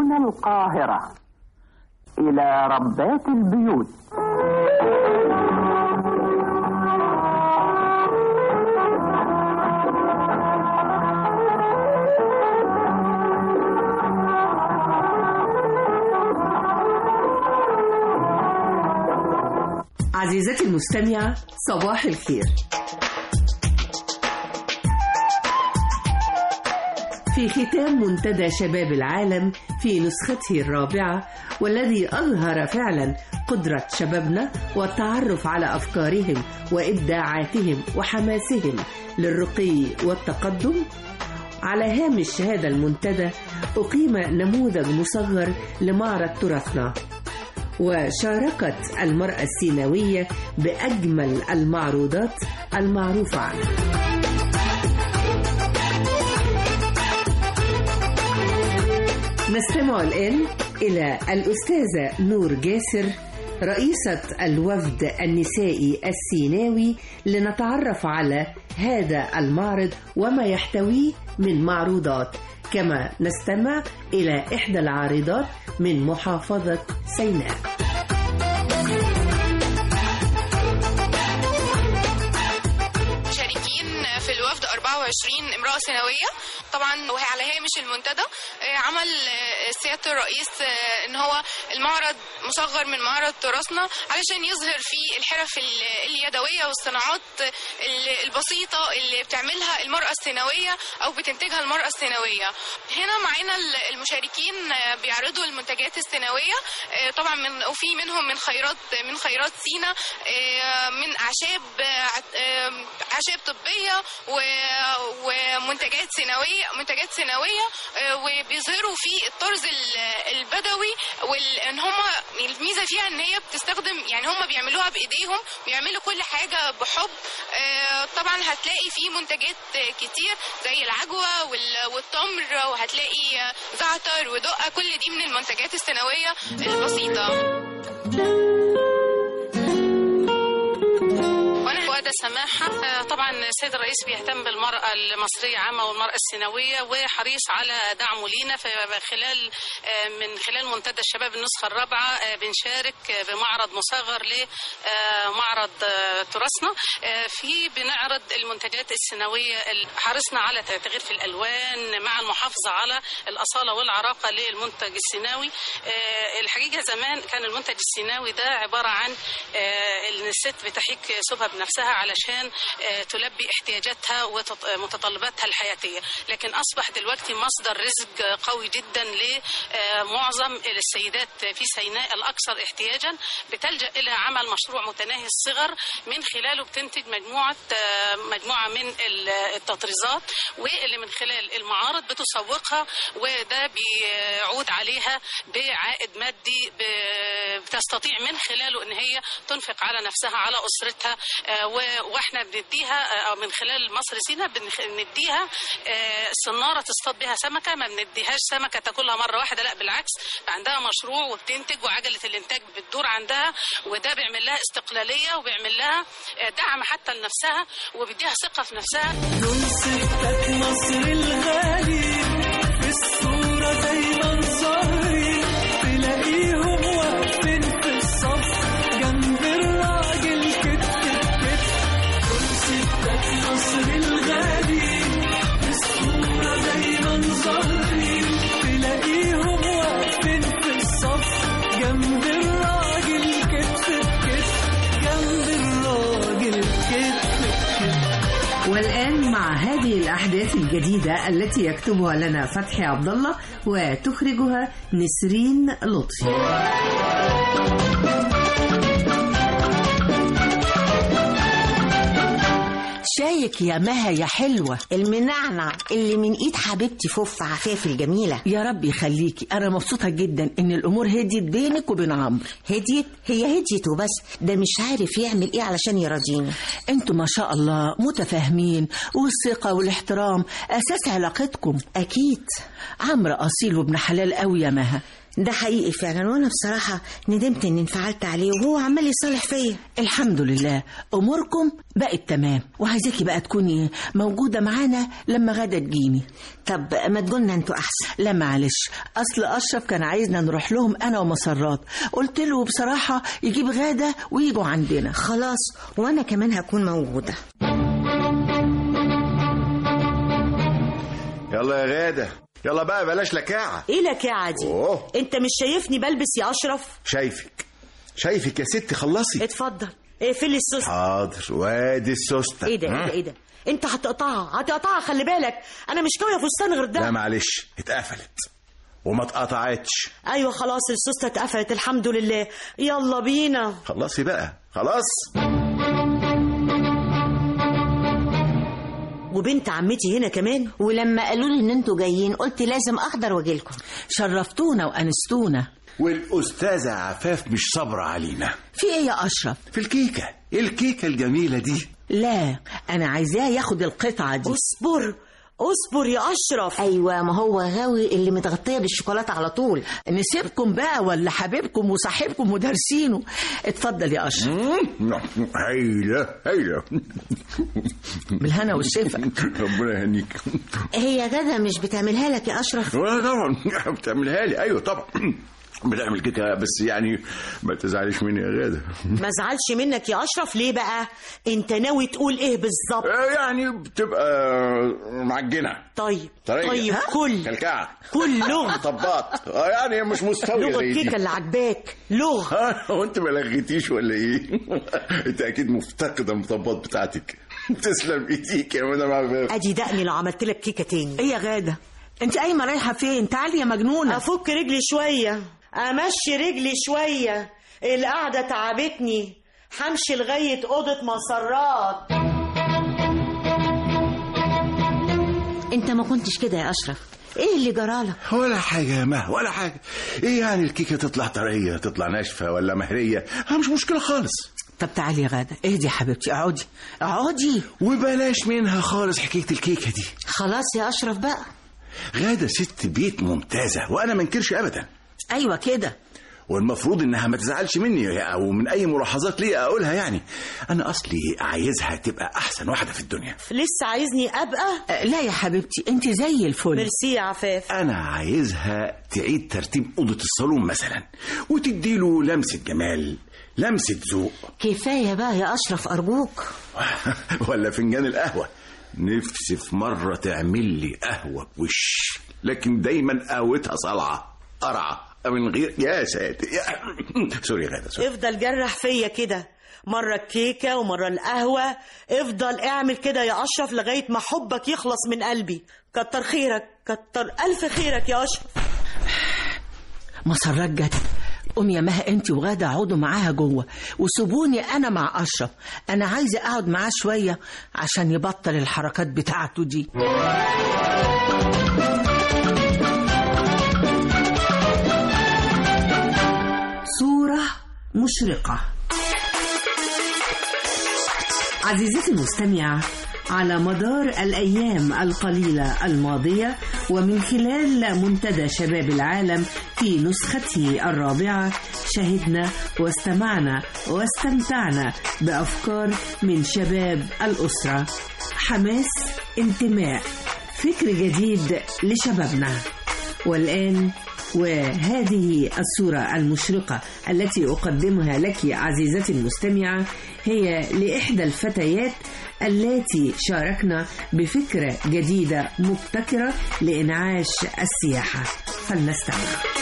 من القاهرة إلى ربات البيوت عزيزتي المستمعة صباح الخير في ختام منتدى شباب العالم في نسخته الرابعة والذي أظهر فعلا قدرة شبابنا والتعرف على أفكارهم وإبداعاتهم وحماسهم للرقي والتقدم على هامش هذا المنتدى أقيم نموذج مصغر لمعرض تراثنا وشاركت المرأة السيناوية بأجمل المعروضات المعروفة عنها نستمع الآن إلى الأستاذة نور جاسر رئيسة الوفد النسائي السيناوي لنتعرف على هذا المعرض وما يحتويه من معروضات كما نستمع إلى إحدى العارضات من محافظة سيناء مشاركين في الوفد 24 امرأة سنوية طبعا وهي على هامش المنتدى آه، عمل آه، سيادة الرئيس آه، ان هو المعرض مصغر من معرض تراثنا علشان يظهر فيه الحرف ال- اليدوية والصناعات ال- البسيطة اللي بتعملها المرأة السيناوية او بتنتجها المرأة السيناوية هنا معانا ال- المشاركين آه، بيعرضوا المنتجات السيناوية آه، طبعا من وفي منهم من خيرات من خيرات سينا آه، من اعشاب آه، آه، اعشاب طبيه و- ومنتجات سيناويه منتجات سيناويه آه، وبيظهروا في الطرز ال- البدوي وان هم الميزه فيها ان هي بتستخدم يعني هم بيعملوها بايديهم بيعملوا كل حاجه بحب آه، طبعا هتلاقي في منتجات آه، كتير زي العجوه وال- والتمر وهتلاقي آه، زعتر ودقه كل دي من المنتجات السيناويه البسيطه وانا وادة سماحة آه، طبعا السيد الرئيس بيهتم بالمرأة المصرية عامة والمرأة السيناوية وحريص على دعمه لينا فخلال آه، من خلال منتدى الشباب النسخة الرابعة آه، بنشارك آه، بمعرض مصغر لمعرض تراثنا آه، في بنعرض المنتجات السيناوية ال- حرصنا على تغيير في الألوان مع المحافظة على الأصالة والعراقة للمنتج السيناوي آه، الحقيقة زمان كان المنتج السيناوي ده عبارة عن آه، ان الست بتحيك ثوبها بنفسها علشان آه، تلبي احتياجاتها ومتطلباتها الحياتية لكن أصبح دلوقتي مصدر رزق قوي جدا لمعظم السيدات في سيناء الأكثر احتياجا بتلجأ إلى عمل مشروع متناهي الصغر من خلاله بتنتج مجموعة آه، مجموعة من ال- التطريزات واللي من خلال المعارض بتسوقها وده بيعود عليها بعائد مادي ب- بتستطيع من خلاله ان هي تنفق على نفسها على اسرتها آه، و- واحنا بنديها آه، او من خلال مصر سينا بنخ- بنديها آه، صناره تصطاد بها سمكه ما بنديهاش سمكه تاكلها مره واحده لا بالعكس عندها مشروع وبتنتج وعجله الانتاج بتدور عندها وده بيعمل لها استقلاليه وبيعمل لها آه، دعم حتى لنفسها وبيديها ثقه في نفسها ستات مصر الغالي في الصورة دايما ظاهرين تلاقيهم واقفين في الصف جنب الراجل كتف بكتف دول ستات مصر الغالي في الصورة دايما ظاهرين تلاقيهم واقفين في الصف جنب الراجل كتف بكتف جنب الراجل كتف بكتف والآن مع هذه الأحداث الجديدة التي يكتبها لنا فتحي عبد الله وتخرجها نسرين لطفي شايك يا مها يا حلوة المنعنع اللي من ايد حبيبتي فوف عفاف الجميله يا رب يخليكي أنا مبسوطة جدا إن الأمور هديت بينك وبين عمرو هديت هي هديت وبس ده مش عارف يعمل ايه علشان يراضيني انتوا ما شاء الله متفاهمين والثقة والاحترام أساس علاقتكم اكيد عمرو أصيل وابن حلال قوي يا مها ده حقيقي فعلا وانا بصراحة ندمت اني انفعلت عليه وهو عمال يصالح فيا الحمد لله اموركم بقت تمام وعايزاكي بقى تكوني موجوده معانا لما غدا تجيني طب ما تقولنا انتوا احسن لا معلش اصل اشرف كان عايزنا نروح لهم انا ومسرات قلت له بصراحه يجيب غاده ويجوا عندنا خلاص وانا كمان هكون موجودة يلا يا غادة يلا بقى بلاش لكاعة ايه لك يا عادي أوه. انت مش شايفني بلبس يا اشرف شايفك شايفك يا ستي خلصي اتفضل اقفل لي السوست حاضر وادي السوستة ايه ده ايه ده ايه ده انت هتقطعها هتقطعها خلي بالك انا مش كاويه فستان غير لا ده معلش اتقفلت وما اتقطعتش ايوه خلاص السوسته اتقفلت الحمد لله يلا بينا خلصي بقى خلاص وبنت عمتي هنا كمان ولما قالوا لي ان انتوا جايين قلت لازم احضر واجيلكم شرفتونا وانستونا والأستاذة عفاف مش صابرة علينا في ايه يا اشرف في الكيكة الكيكة الجميلة دي لا انا عايزاه ياخد القطعه دي اصبر اصبر يا اشرف ايوه ما هو غاوي اللي متغطيه بالشوكولاته على طول نسيبكم بقى ولا حبيبكم وصاحبكم ودارسينه اتفضل يا اشرف هايلة هايلة بالهنا والشفا ربنا يهنيك هي غدا مش بتعملها لك يا اشرف وانا طبعا بتعملها لي ايوه طبعا بنعمل كيكه بس يعني ما تزعليش مني يا غاده ما زعلش منك يا اشرف ليه بقى انت ناوي تقول ايه بالظبط آه، يعني بتبقى معجنه طيب طريه طيب كل كلكعه كل لغ طباط آه، يعني مش مستويه لغه زي الكيكه دي اللي عجباك لغه ها هو انت ما لغيتيش ولا ايه؟ انت اكيد مفتقده المطبات بتاعتك تسلم ايديك يا منى معباب ادي دقني لو عملت لك كيكه تاني ايه يا غاده انت قايمه رايحه فين تعالي يا مجنونه افك رجلي شويه امشي رجلي شويه القعده تعبتني همشي لغايه اوضه مسرات انت ما كنتش كده يا اشرف ايه اللي جرالك ولا حاجة يا مه ولا حاجة ايه يعني الكيكة تطلع طرية تطلع ناشفة ولا مهرية ها مش مشكلة خالص طب تعالي يا غاده اهدي يا حبيبتي اقعدي اقعدي وبلاش منها خالص حكاية الكيكة دي خلاص يا اشرف بقى غادة ست بيت ممتازة وأنا ما انكرش أبدا ايوه كده والمفروض إنها ما تزعلش مني أو من أي ملاحظات ليا أقولها يعني أنا أصلي عايزها تبقى أحسن واحدة في الدنيا لسه عايزني ابقى أه، لا يا حبيبتي انت زي الفل ميرسي يا عفاف أنا عايزها تعيد ترتيب أوضة الصالون مثلا وتديله لمسة جمال لمسة ذوق كفايه بقى يا اشرف ارجوك ولا فنجان القهوة نفسي في مرة تعمل لي قهوة بوش لكن دايما قهوتها صلعة قرعة من غير يا ساتر يا... سوري يا غادة سوري افضل جرح فيا كده مرة الكيكة ومرة القهوة افضل اعمل كده يا أشرف لغاية ما حبك يخلص من قلبي كتر خيرك كتر ألف خيرك يا أشرف مسرات جت قوم يا مها انت وغاده اقعدوا معاها جوه وسيبوني انا مع اشرف انا عايزه اقعد معاه شويه عشان يبطل الحركات بتاعته دي صورة مشرقة عزيزتي المستمعة على مدار الأيام القليلة الماضية ومن خلال منتدى شباب العالم في نسخته الرابعة شهدنا واستمعنا واستمتعنا بأفكار من شباب الأسرة حماس انتماء فكر جديد لشبابنا والآن وهذه الصورة المشرقة التي أقدمها لك عزيزتي المستمعة هي لإحدى الفتيات التي شاركنا بفكرة جديدة مبتكرة لإنعاش السياحة فلنستمع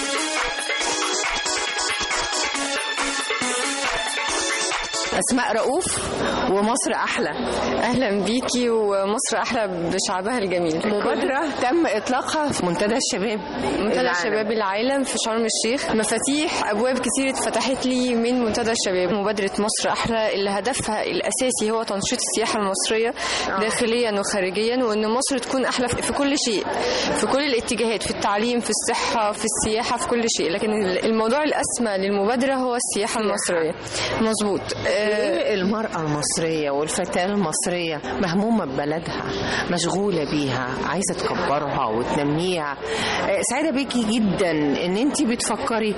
أسماء رؤوف ومصر أحلى أهلا بيكي ومصر أحلى بشعبها الجميل مبادرة تم إطلاقها في منتدى الشباب منتدى العالم. الشباب العالم في شرم الشيخ مفاتيح أبواب كتير اتفتحت لي من منتدى الشباب مبادرة مصر أحلى اللي هدفها الأساسي هو تنشيط السياحة المصرية داخليا وخارجيا وإن مصر تكون أحلى في كل شيء في كل الاتجاهات في التعليم في الصحة في السياحة في كل شيء لكن الموضوع الأسمى للمبادرة هو السياحة المصرية مظبوط آه، ليه المرأة المصرية والفتاة المصرية مهمومة ببلدها مشغولة بيها عايزة تكبرها وتنميها آه، سعيدة بيكي جدا ان انت بتفكري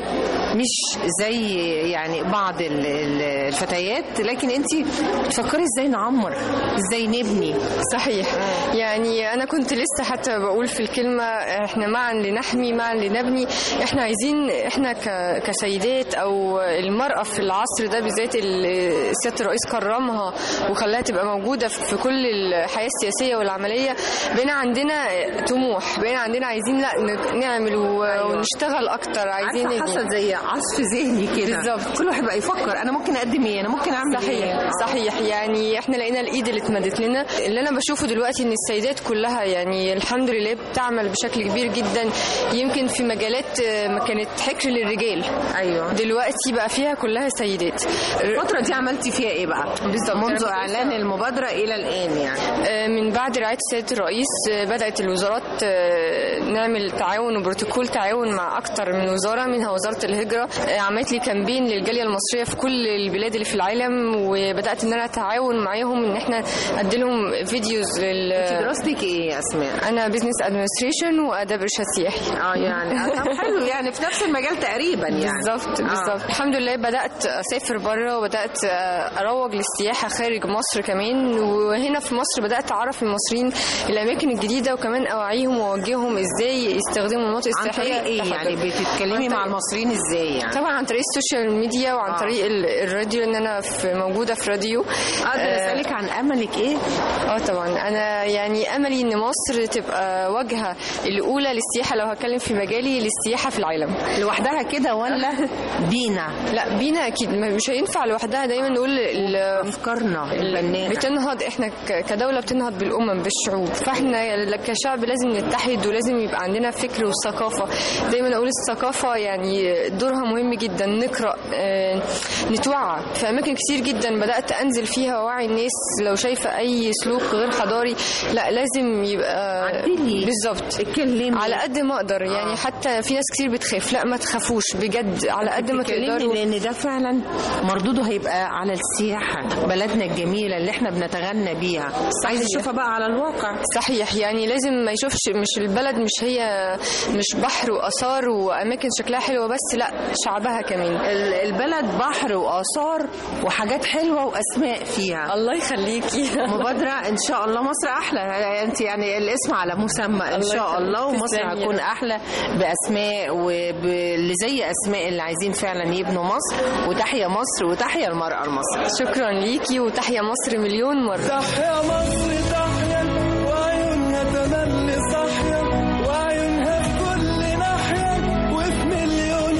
مش زي يعني بعض ال- ال- الفتيات لكن انت بتفكري ازاي نعمر ازاي نبني صحيح يعني انا كنت لسه حتى بقول في الكلمه احنا معا لنحمي معا لنبني احنا عايزين احنا ك- كسيدات او المراه في العصر ده بالذات اللي سياده الرئيس كرمها وخلاها تبقى موجوده في كل الحياه السياسيه والعمليه بقينا عندنا طموح بقينا عندنا عايزين لا ن- نعمل و- ونشتغل اكتر عايزين عارفة نجي. حصل زي عصف ذهني كده بالظبط. كل واحد بقى يفكر انا ممكن اقدم ايه انا ممكن اعمل صحيح ايه صحيح يعني احنا لقينا الايد اللي اتمدت لنا اللي انا بشوفه دلوقتي ان السيدات كلها يعني الحمد لله بتعمل بشكل كبير جدا يمكن في مجالات آه، ما كانت حكر للرجال ايوه دلوقتي بقى فيها كلها سيدات الفترة دي عملتي فيها ايه بقى؟ بالظبط. أنا منذ كنت اعلان لسه- المبادرة الى الان يعني آه، من بعد رعاية سيادة الرئيس آه، بدأت الوزارات آه، نعمل تعاون وبروتوكول تعاون مع أكتر من وزارة منها وزارة الهجرة آه، عملت لي كامبين للجالية المصرية في كل البلاد اللي في العالم وبدأت إن أنا أتعاون معاهم إن إحنا أدي لهم فيديوز لل انت دراستك ايه يا اسماء؟ أنا بزنس أدمنستريشن وآداب إرشاد سياحي اه يعني آه، طب حلو يعني في نفس المجال تقريبا يعني بالظبط بالظبط الحمد لله بدات اسافر بره وبدات اروج للسياحه خارج مصر كمان وهنا في مصر بدات اعرف المصريين الاماكن الجديده وكمان اوعيهم واوجههم ازاي يستخدموا المناطق عن السياحيه طريق ايه يعني بتتكلمي عن مع طريق- المصريين ازاي يعني؟ طبعا عن طريق السوشيال ميديا وعن آه. طريق ال- الراديو ان انا في موجوده في راديو اقدر اسالك عن املك ايه؟ اه طبعا انا يعني املي ان مصر تبقى واجهه الاولى للسياحه لو هتكلم في مجالي للسياحه في العالم لوحدها كده ولا بينا؟ لا بينا اكيد ما- مش هينفع لوحدها دايما نقول ال- افكارنا البناءة بتنهض احنا ك- كدوله بتنهض بالامم بالشعوب فاحنا كشعب لازم نتحد ولازم يبقى عندنا فكر وثقافه دايما اقول الثقافه يعني دورها مهم جدا نقرا آه، نتوعى في اماكن كتير جدا بدات انزل فيها واوعي الناس لو شايفه اي سلوك غير حضاري لا لازم يبقى عدلي. بالظبط اتكلمي على قد ما اقدر يعني حتى في ناس كتير بتخاف لا ما تخافوش بجد على قد ما بتتكلمي تقدروا لان ده فعلا مردوده هيبقى على السياحه بلدنا الجميله اللي احنا بنتغنى بيها عايز اشوفها بقى على الواقع صحيح يعني لازم ما يشوفش مش البلد مش هي مش بحر واثار واماكن شكلها حلوه بس لا شعبها كمان ال- البلد بحر واثار وحاجات حلوه واسماء فيها الله يخليكي مبادرة إن شاء الله مصر أحلى أنت يعني الاسم على مسمى إن الله شاء الله يخليك. ومصر تسلمي. هتكون أحلى بأسماء واللي زي أسماء اللي عايزين فعلا يبنوا مصر وتحيا مصر وتحيا المرأة المصرية شكرا ليكي وتحيا مصر مليون مره تحيا مصر تحيا وعيونها تملي صاحية وعيونها في كل ناحية وفي مليون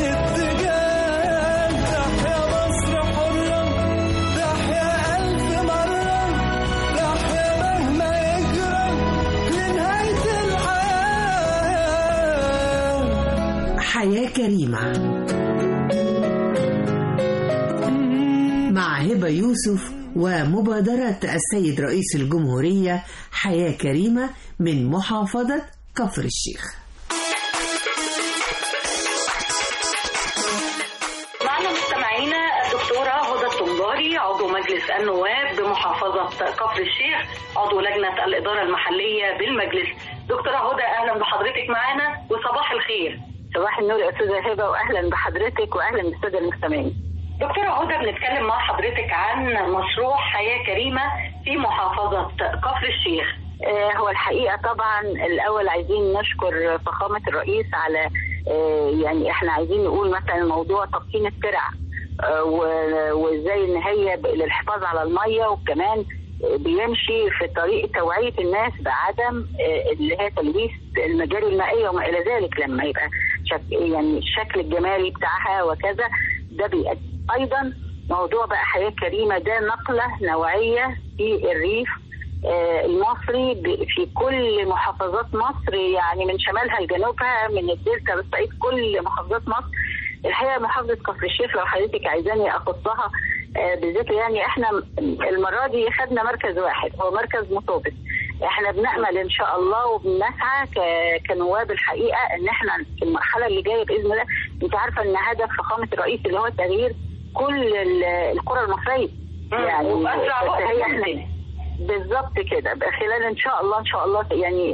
اتجاه تحيا مصر حرة تحيا ألف مرة تحيا مهما يجرى لنهاية الحياة حياة كريمة مع هبة يوسف ومبادرة السيد رئيس الجمهورية حياة كريمة من محافظة كفر الشيخ معنا مستمعينا الدكتورة هدى الطنجاري عضو مجلس النواب بمحافظة كفر الشيخ عضو لجنة الإدارة المحلية بالمجلس دكتورة هدى أهلا بحضرتك معنا وصباح الخير صباح النور يا أستاذة هبة وأهلا بحضرتك وأهلا بالسادة المستمعين دكتورة هدى بنتكلم مع حضرتك عن مشروع حياة كريمة في محافظة كفر الشيخ آه، هو الحقيقة طبعا الأول عايزين نشكر فخامة الرئيس على آه، يعني احنا عايزين نقول مثلا موضوع تبطين الترع آه، و- وازاي ان هي ب- للحفاظ على المية وكمان آه، بيمشي في طريق توعية الناس بعدم آه، اللي هي تلويث المجاري المائية وما إلى ذلك لما يبقى شك يعني الشكل الجمالي بتاعها وكذا ده بيؤدي أيضا موضوع بقى حياة كريمة ده نقلة نوعية في الريف آه، المصري ب- في كل محافظات مصر يعني من شمالها لجنوبها من الدلتا للصعيد كل محافظات مصر الحقيقه محافظه كفر الشيخ لو حضرتك عايزاني اخصها آه، بالذات يعني احنا م- المره دي خدنا مركز واحد هو مركز مطابق احنا بنامل ان شاء الله وبنسعى ك- كنواب الحقيقه ان احنا في المرحله اللي جايه باذن الله انت عارفه ان هدف فخامه الرئيس اللي هو تغيير كل ال- القرى المصريه يعني وبأسرع بس وقت هي ممكن. احنا بالظبط كده بقى خلال ان شاء الله ان شاء الله يعني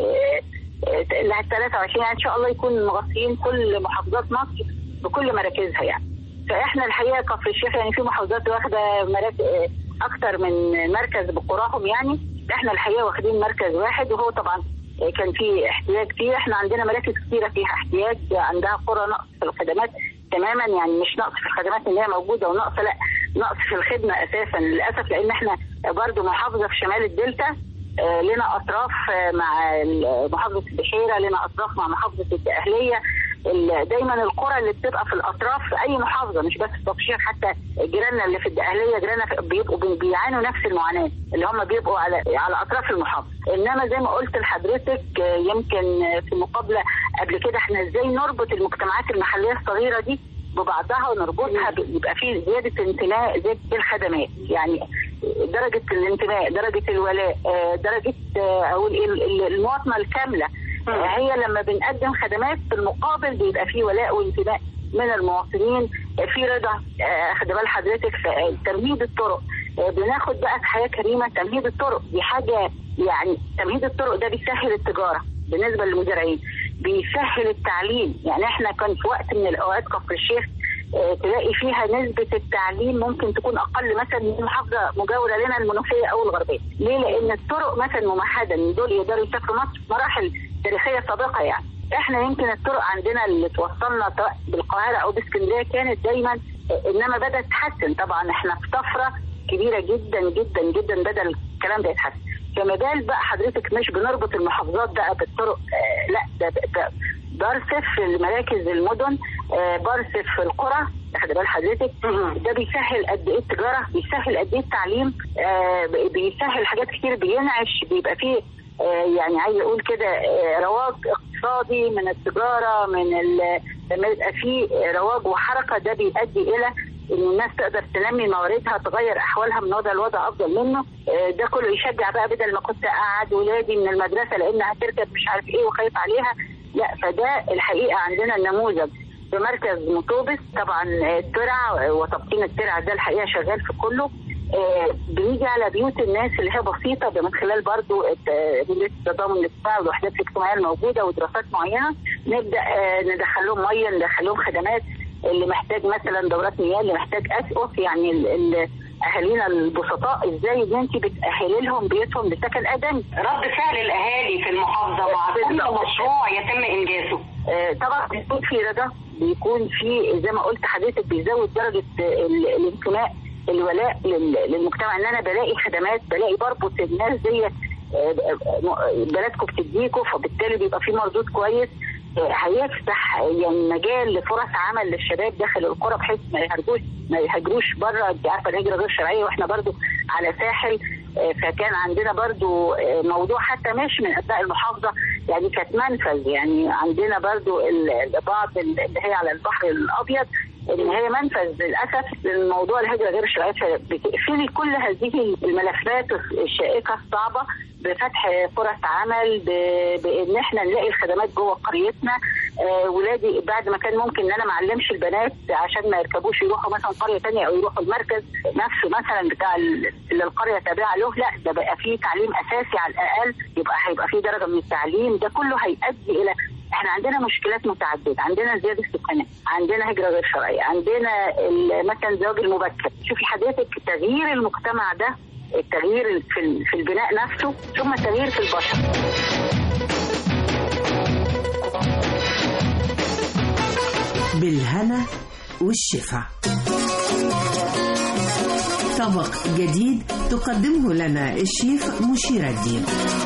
ال 23 يعني ان شاء الله يكون مغطيين كل محافظات مصر بكل مراكزها يعني فاحنا الحقيقه كفر الشيخ يعني في محافظات واخده مراكز اكتر من مركز بقراهم يعني احنا الحقيقه واخدين مركز واحد وهو طبعا كان في احتياج فيه احنا عندنا مراكز كثيره فيها احتياج عندها قرى نقص في الخدمات تماما يعني مش نقص في الخدمات اللي هي موجوده ونقص لا نقص في الخدمه اساسا للاسف لان احنا برضو محافظه في شمال الدلتا آه، لنا اطراف آه، مع ال- محافظه البحيره لنا اطراف مع محافظه الدقهليه ال- دايما القرى اللي بتبقى في الاطراف في اي محافظه مش بس في كفر الشيخ حتى جيراننا اللي في الدقهليه جيراننا في- بيبقوا بي- بيعانوا نفس المعاناه اللي هم بيبقوا على على اطراف المحافظه انما زي ما قلت لحضرتك آه، يمكن آه، في مقابله قبل كده احنا ازاي نربط المجتمعات المحليه الصغيره دي ببعضها ونربطها ب- يبقى في زياده انتماء زياده بالخدمات يعني درجه الانتماء درجه الولاء آه، درجه آه، اقول ايه ال- ال- المواطنه الكامله آه، هي لما بنقدم خدمات في المقابل بيبقى في ولاء وانتماء من المواطنين آه، في رضا آه، خد بال حضرتك في آه، تمهيد الطرق آه، بناخد بقى في حياه كريمه تمهيد الطرق دي حاجه يعني تمهيد الطرق ده بيسهل التجاره بالنسبه للمزارعين بيسهل التعليم يعني احنا كان في وقت من الاوقات كفر الشيخ آه، تلاقي فيها نسبة التعليم ممكن تكون أقل مثلا من محافظة مجاورة لنا المنوفية أو الغربية ليه؟ لأن الطرق مثلا ممهدة إن دول يقدروا يسافروا مصر مراحل تاريخية سابقة يعني احنا يمكن الطرق عندنا اللي توصلنا سواء بالقاهرة أو باسكندرية كانت دايما آه، إنما بدأت تتحسن طبعا احنا في طفرة كبيرة جدا جدا جدا بدأ الكلام ده يتحسن فما بال بقى حضرتك مش بنربط المحافظات بقى بالطرق آه لا ده, ده برصف في المراكز المدن آه برصف في القرى واخد بال حضرتك ده بيسهل قد ايه التجاره بيسهل قد ايه التعليم آه بيسهل حاجات كتير بينعش بيبقى فيه آه يعني عايز اقول كده آه رواج اقتصادي من التجاره من ال- لما يبقى فيه رواج وحركه ده بيؤدي الى ان الناس تقدر تنمي مواردها تغير احوالها من وضع لوضع افضل منه آه، ده كله يشجع بقى بدل ما كنت اقعد ولادي من المدرسه لانها هتركب مش عارف ايه وخايف عليها لا فده الحقيقه عندنا النموذج في مركز مطوبس طبعا آه، الترع وتبطين الترع ده الحقيقه شغال في كله آه، بنيجي على بيوت الناس اللي هي بسيطه من خلال برضو الت- مديريه التضامن الاجتماعي والوحدات الاجتماعيه الموجوده ودراسات معينه نبدا آه، ندخل لهم ميه ندخل لهم خدمات اللي محتاج مثلا دورات مياه اللي محتاج اسقف يعني ال- ال- اهالينا البسطاء ازاي ان انت بتاهلي لهم بيوتهم لسكن ادمي رد فعل الاهالي في المحافظه مع كل مشروع يتم انجازه آه، طبعا بيكون في رضا بيكون في زي ما قلت حضرتك بيزود درجه ال- الانتماء الولاء لل- للمجتمع ان انا بلاقي خدمات بلاقي بربط الناس ديت آه، آه، بلدكم بتديكوا فبالتالي بيبقى في مردود كويس آه، هيفتح يعني مجال لفرص عمل للشباب داخل القرى بحيث ما يهاجروش ما يهاجروش بره انت عارفه الهجره غير شرعيه واحنا برضو على ساحل آه، فكان عندنا برضو آه، موضوع حتى مش من ابناء المحافظه يعني كانت منفذ يعني عندنا برضو ال- ال- بعض ال- اللي هي على البحر الابيض ان هي منفذ للاسف للموضوع الهجره غير الشرعيه فبتقفلي كل هذه الملفات الشائكه الصعبه بفتح فرص عمل ب- بان احنا نلاقي الخدمات جوه قريتنا آه، ولادي بعد ما كان ممكن ان انا ما اعلمش البنات عشان ما يركبوش يروحوا مثلا قريه ثانيه او يروحوا المركز نفسه مثلا بتاع ال- اللي القريه تابعه له لا ده بقى فيه تعليم اساسي على الاقل يبقى هيبقى فيه درجه من التعليم ده كله هيؤدي الى احنا عندنا مشكلات متعدده عندنا زياده سكانيه عندنا هجره غير شرعيه عندنا ال- مثلا الزواج المبكر شوفي حضرتك تغيير المجتمع ده التغيير في ال- في البناء نفسه ثم التغيير في البشر بالهنا والشفا طبق جديد تقدمه لنا الشيف مشير الدين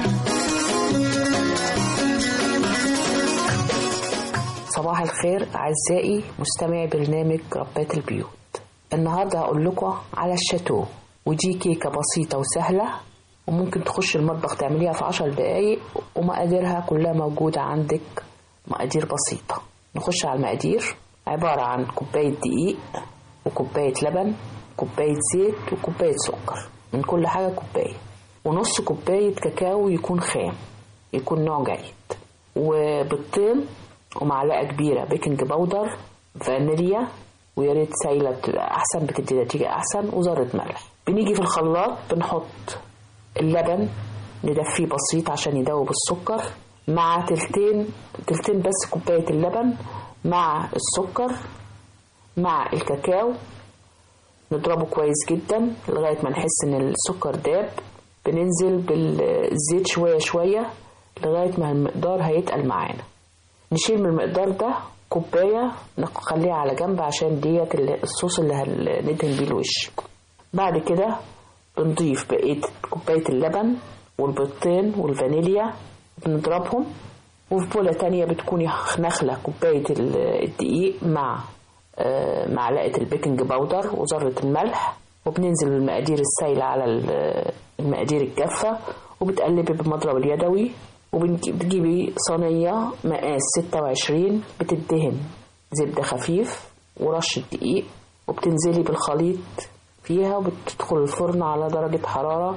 صباح الخير أعزائي مستمعي برنامج ربات البيوت النهاردة هقول لكم على الشاتو ودي كيكة بسيطة وسهلة وممكن تخش المطبخ تعمليها في عشر دقايق ومقاديرها كلها موجودة عندك مقادير بسيطة نخش على المقادير عبارة عن كوباية دقيق وكوباية لبن كوباية زيت وكوباية سكر من كل حاجة كوباية ونص كوباية كاكاو يكون خام يكون نوع جيد وبالطين ومعلقة كبيرة بيكنج باودر فانيليا ويا ريت سايلة بتبقى أحسن بتدي نتيجة أحسن وذرة ملح بنيجي في الخلاط بنحط اللبن ندفيه بسيط عشان يدوب السكر مع تلتين تلتين بس كوباية اللبن مع السكر مع الكاكاو نضربه كويس جدا لغاية ما نحس ان السكر داب بننزل بالزيت شوية شوية لغاية ما المقدار هيتقل معانا نشيل من المقدار ده كوباية نخليها على جنب عشان ديت الصوص اللي هندهن بيه الوش بعد كده بنضيف بقية كوباية اللبن والبيضتين والفانيليا بنضربهم وفي بولة تانية بتكوني نخلة كوباية الدقيق مع معلقة البيكنج باودر وذرة الملح وبننزل بالمقادير السايلة على المقادير الجافة وبتقلبي بالمضرب اليدوي وبتجيبي صينية مقاس 26 بتدهن زبدة خفيف ورشة دقيق وبتنزلي بالخليط فيها وبتدخل الفرن على درجة حرارة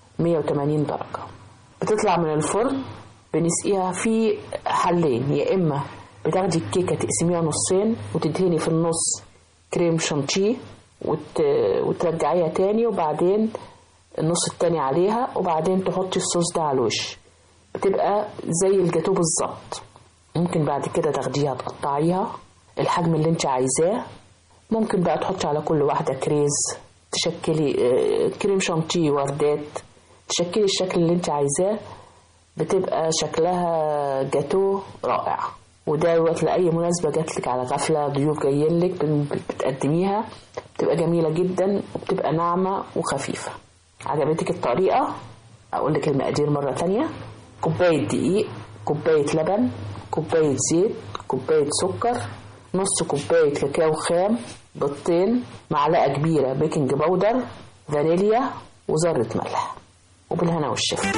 180 درجة بتطلع من الفرن بنسقيها في حلين يا إما بتاخدي الكيكة تقسميها نصين وتدهني في النص كريم شانتيه وت... وترجعيها تاني وبعدين النص التاني عليها وبعدين تحطي الصوص ده على الوش بتبقى زي الجاتو بالظبط ممكن بعد كده تاخديها تقطعيها الحجم اللي انت عايزاه ممكن بقى تحطي على كل واحدة كريز تشكلي كريم شانتيه وردات تشكلي الشكل اللي انت عايزاه بتبقى شكلها جاتو رائع وده وقت لأي مناسبة جاتلك على غفلة ضيوف جايلك بتقدميها بتبقى جميلة جدا وبتبقى ناعمة وخفيفة عجبتك الطريقة أقول لك المقادير مرة تانية كوباية دقيق كوباية لبن كوباية زيت كوباية سكر نص كوباية كاكاو خام بيضتين معلقة كبيرة بيكنج باودر فانيليا وذرة ملح وبالهنا والشفا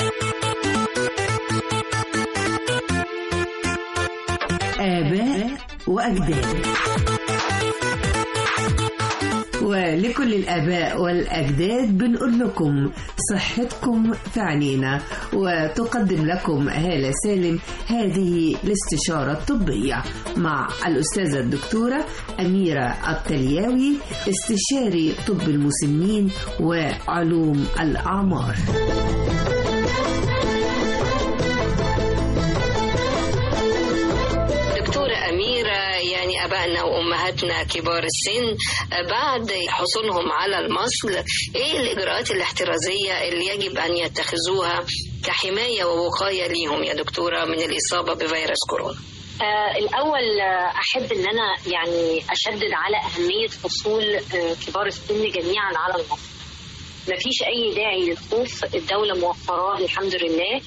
آباء وأجداد ولكل الآباء والأجداد بنقول لكم صحتكم في عينينا وتقدم لكم هالة سالم هذه الاستشارة الطبية مع الأستاذة الدكتورة أميرة التلياوي استشاري طب المسنين وعلوم الأعمار يعني أبائنا وأمهاتنا كبار السن بعد حصولهم على المصل إيه الإجراءات الاحترازية اللي يجب أن يتخذوها كحماية ووقاية ليهم يا دكتورة من الإصابة بفيروس كورونا آه الأول آه أحب أن أنا يعني أشدد على أهمية حصول آه كبار السن جميعا على المصل مفيش أي داعي للخوف الدولة موفراه الحمد لله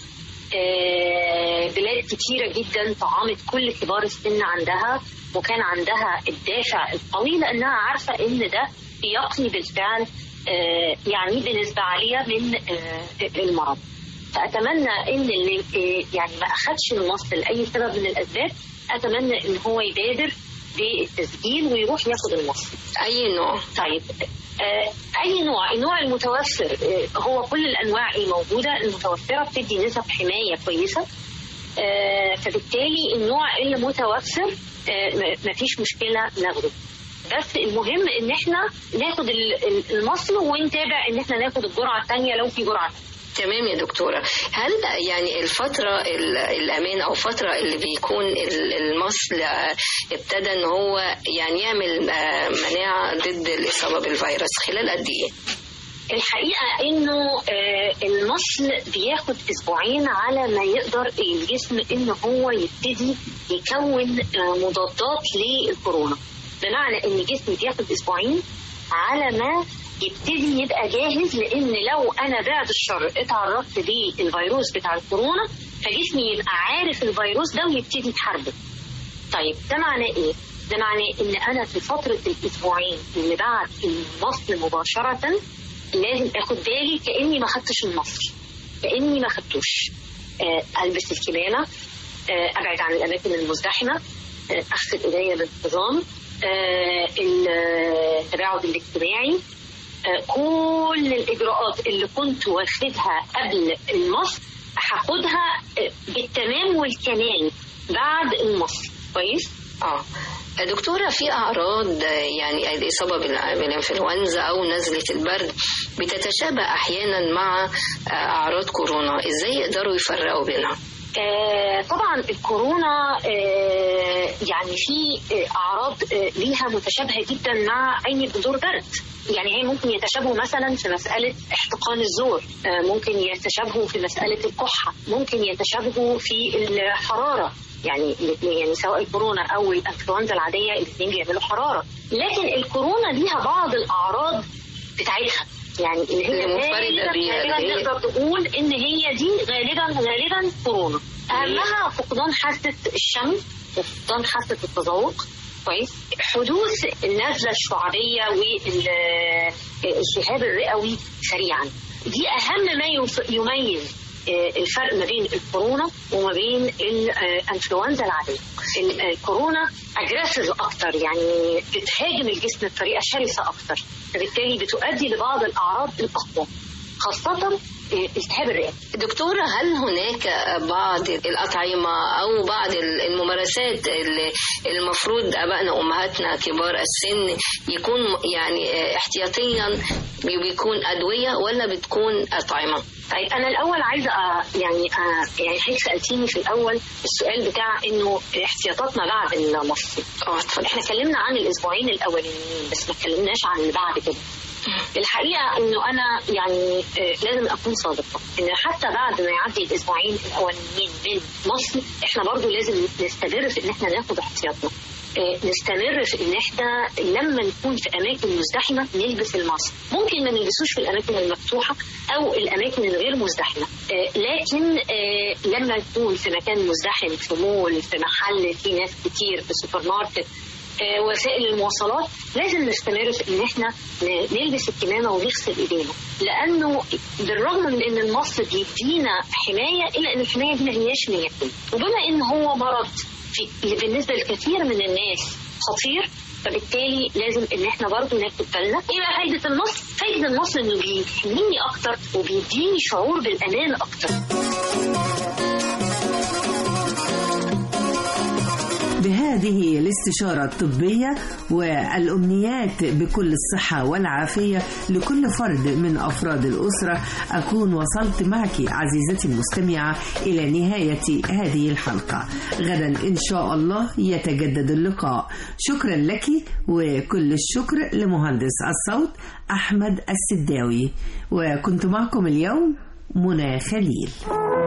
بلاد كتيرة جدا طعمت كل كبار السن عندها وكان عندها الدافع القوي لأنها عارفة إن ده يقي بالفعل يعني بنسبة عالية من المرض فأتمنى إن اللي يعني ما أخدش المصل لأي سبب من الأسباب أتمنى إن هو يبادر بالتسجيل ويروح ياخد المصل أي نوع؟ طيب اي نوع النوع المتوفر هو كل الانواع الموجوده المتوفره بتدي نسب حمايه كويسه فبالتالي النوع اللي متوفر مفيش مشكله ناخده بس المهم ان احنا ناخد المصل ونتابع ان احنا ناخد الجرعه الثانيه لو في جرعه تمام يا دكتورة هل يعني الفترة الأمان أو فترة اللي بيكون المصل ابتدى أن هو يعني يعمل مناعة ضد الإصابة بالفيروس خلال قد إيه؟ الحقيقة إنه المصل بياخد أسبوعين على ما يقدر الجسم إن هو يبتدي يكون مضادات للكورونا بمعنى إن الجسم بياخد أسبوعين على ما يبتدي يبقى جاهز لان لو انا بعد الشر اتعرضت للفيروس بتاع الكورونا فجسمي يبقى عارف الفيروس ده ويبتدي يتحاربه. طيب ده معناه ايه؟ ده معناه ان انا في فتره الاسبوعين اللي بعد المصل مباشره لازم اخد بالي كاني ما خدتش المصل كاني ما خدتوش. آه البس الكمامه آه ابعد عن الاماكن المزدحمه آه اغسل ايديا بانتظام التباعد الاجتماعي كل الاجراءات اللي كنت واخدها قبل المصل هاخدها بالتمام والكمال بعد المصل كويس اه دكتورة في أعراض يعني الإصابة بالع- بالإنفلونزا أو نزلة البرد بتتشابه أحيانا مع أعراض كورونا إزاي يقدروا يفرقوا بينها؟ آه، طبعا الكورونا آه، يعني في آه، اعراض آه، ليها متشابهه جدا مع اي جذور برد يعني هي ممكن يتشابهوا مثلا في مساله احتقان الزور آه، ممكن يتشابهوا في مساله الكحه ممكن يتشابهوا في الحراره يعني الاثنين يعني سواء الكورونا او الانفلونزا العاديه الاثنين بيعملوا حراره لكن الكورونا ليها بعض الاعراض بتاعتها يعني اللي هي اللي منفردة غالباً- بيها، غالباً اللي هي- نقدر تقول ان هي دي غالبا غالبا كورونا اهمها فقدان حاسه الشم وفقدان حاسه التذوق كويس حدوث النزله الشعبيه والالتهاب الرئوي سريعا دي اهم ما يف- يميز آه، الفرق ما بين الكورونا وما بين الانفلونزا العاديه ال- الكورونا اجريسيف اكتر يعني بتهاجم الجسم بطريقه شرسه اكتر فبالتالي بتؤدي لبعض الاعراض الاقوى خاصه آه، التهاب الرئه دكتورة هل هناك بعض الأطعمة أو بعض الممارسات اللي المفروض أبائنا وأمهاتنا كبار السن يكون يعني احتياطيا بيكون أدوية ولا بتكون أطعمة؟ طيب انا الاول عايزه أ- يعني أ- يعني حضرتك سالتيني في الاول السؤال بتاع انه احتياطاتنا بعد المصري احنا اتكلمنا عن الاسبوعين الاولانيين بس ما اتكلمناش عن اللي بعد كده الحقيقه انه انا يعني آه، لازم اكون صادقه ان حتى بعد ما يعدي الاسبوعين الاولانيين من مصر احنا برضو لازم نستمر في ان احنا ناخد احتياطنا آه، نستمر في ان احنا لما نكون في اماكن مزدحمه نلبس الماسك ممكن ما نلبسوش في الاماكن المفتوحه او الاماكن الغير مزدحمه آه، لكن آه، لما نكون في مكان مزدحم في مول في محل في ناس كتير في سوبر ماركت آه، وسائل المواصلات لازم نستمر في ان احنا ن- نلبس الكمامه ونغسل ايدينا لانه بالرغم من ان المصل بيدينا حمايه الا ان الحمايه دي ما هياش 100% وبما ان هو مرض في بالنسبه لكثير من الناس خطير فبالتالي لازم ان احنا برضه ناخد بالنا ايه بقى فايده النص؟ فايده النص انه بيحميني اكتر وبيديني شعور بالامان اكتر بهذه الاستشارة الطبية والأمنيات بكل الصحة والعافية لكل فرد من أفراد الأسرة أكون وصلت معك عزيزتي المستمعة إلى نهاية هذه الحلقة غدا إن شاء الله يتجدد اللقاء شكرا لك وكل الشكر لمهندس الصوت أحمد السداوي وكنت معكم اليوم منى خليل